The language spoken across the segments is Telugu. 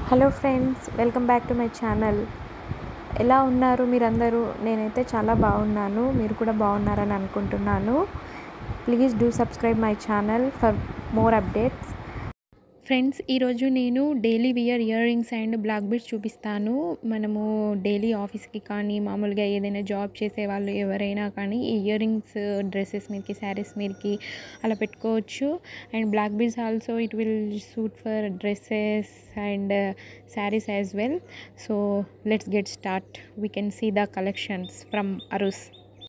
hello friends welcome back to my channel ఎలా ఉన్నారు మీరందరూ నేనైతే చాలా బాగున్నాను మీరు కూడా బాగున్నారని అనుకుంటున్నాను please do subscribe my channel for more updates friends ఈరోజు నేను daily wear earrings and black beads చూపిస్తాను మనము డైలీ ఆఫీస్కి కానీ మామూలుగా ఏదైనా జాబ్ చేసే వాళ్ళు ఎవరైనా కానీ ఈ ఇయర్ రింగ్స్ డ్రెస్సెస్ మీదకి శారీస్ మీదకి అలా పెట్టుకోవచ్చు and black beads also it will suit for dresses and saris as well so let's get start we can see the collections from అరుస్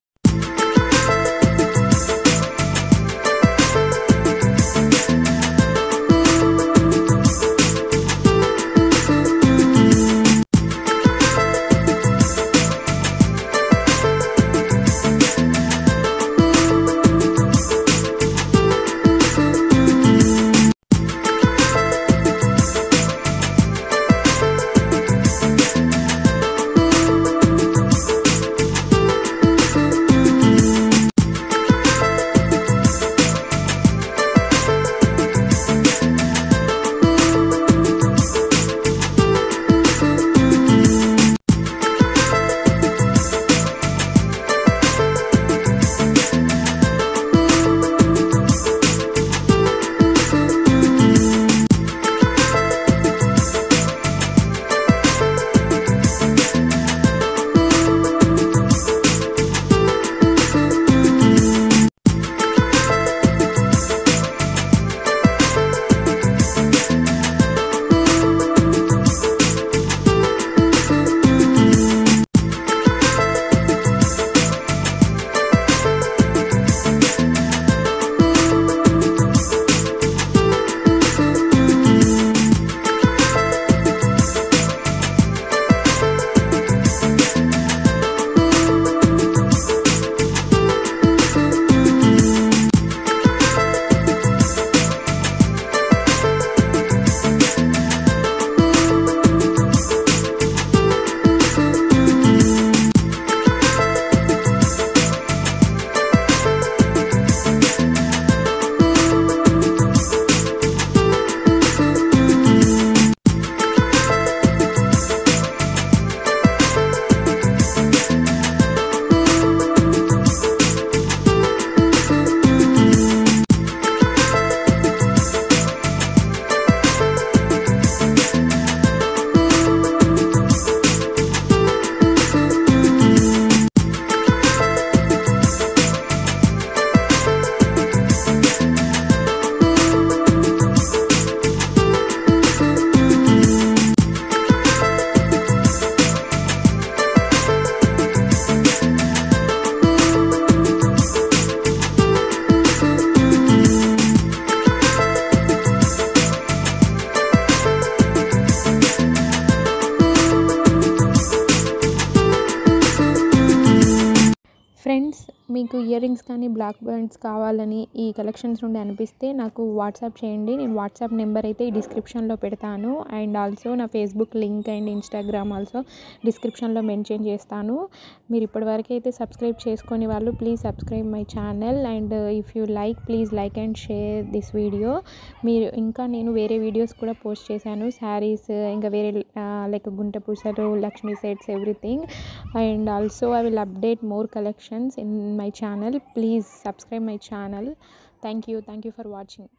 ఫ్రెండ్స్ మీకు ఇయర్ రింగ్స్ కానీ బ్లాక్ బర్డ్స్ కావాలని ఈ కలెక్షన్స్ నుండి అనిపిస్తే నాకు వాట్సాప్ చేయండి నేను వాట్సాప్ నెంబర్ అయితే ఈ డిస్క్రిప్షన్లో పెడతాను అండ్ ఆల్సో నా Facebook link and Instagram also డిస్క్రిప్షన్లో మెన్షన్ చేస్తాను మీరు ఇప్పటివరకు అయితే సబ్స్క్రైబ్ చేసుకొని వాళ్ళు please subscribe my channel and if you like please like and share this video మీరు ఇంకా నేను వేరే వీడియోస్ కూడా పోస్ట్ చేశాను శారీస్ ఇంకా వేరే లైక్ గుంట పూసలు Lakshmi sets everything and also I will update more collections in my channel please subscribe my channel thank you thank you for watching